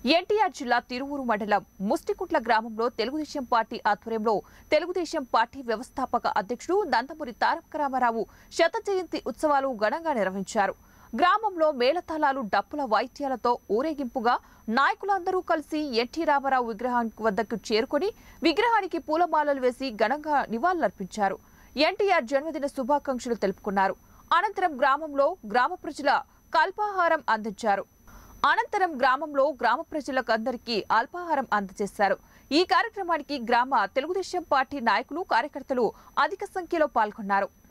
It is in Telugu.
ఎన్టీఆర్ జిల్లా తిరువూరు మండలం ముస్టికుట్ల గ్రామంలో తెలుగుదేశం పార్టీ ఆధ్వర్యంలో తెలుగుదేశం పార్టీ వ్యవస్థాపక అధ్యక్షుడు నందమూరి తారక రామారావు శత జయంతి ఉత్సవాలు ఘనంగా నిర్వహించారు గ్రామంలో మేళతాళాలు డప్పుల వాయిద్యాలతో ఊరేగింపుగా నాయకులందరూ కలిసి ఎన్టీ రామారావు విగ్రహానికి వద్దకు చేరుకొని విగ్రహానికి పూలమాలలు వేసి ఘనంగా నివాళులర్పించారు ఎన్టీఆర్ జన్మదిన శుభాకాంక్షలు తెలుపుకున్నారు అనంతరం గ్రామంలో గ్రామ ప్రజల కల్పాహారం అందించారు అనంతరం గ్రామంలో గ్రామ ప్రజలకు అందరికీ అల్పాహారం అందజేశారు ఈ కార్యక్రమానికి గ్రామ తెలుగుదేశం పార్టీ నాయకులు కార్యకర్తలు అధిక సంఖ్యలో పాల్గొన్నారు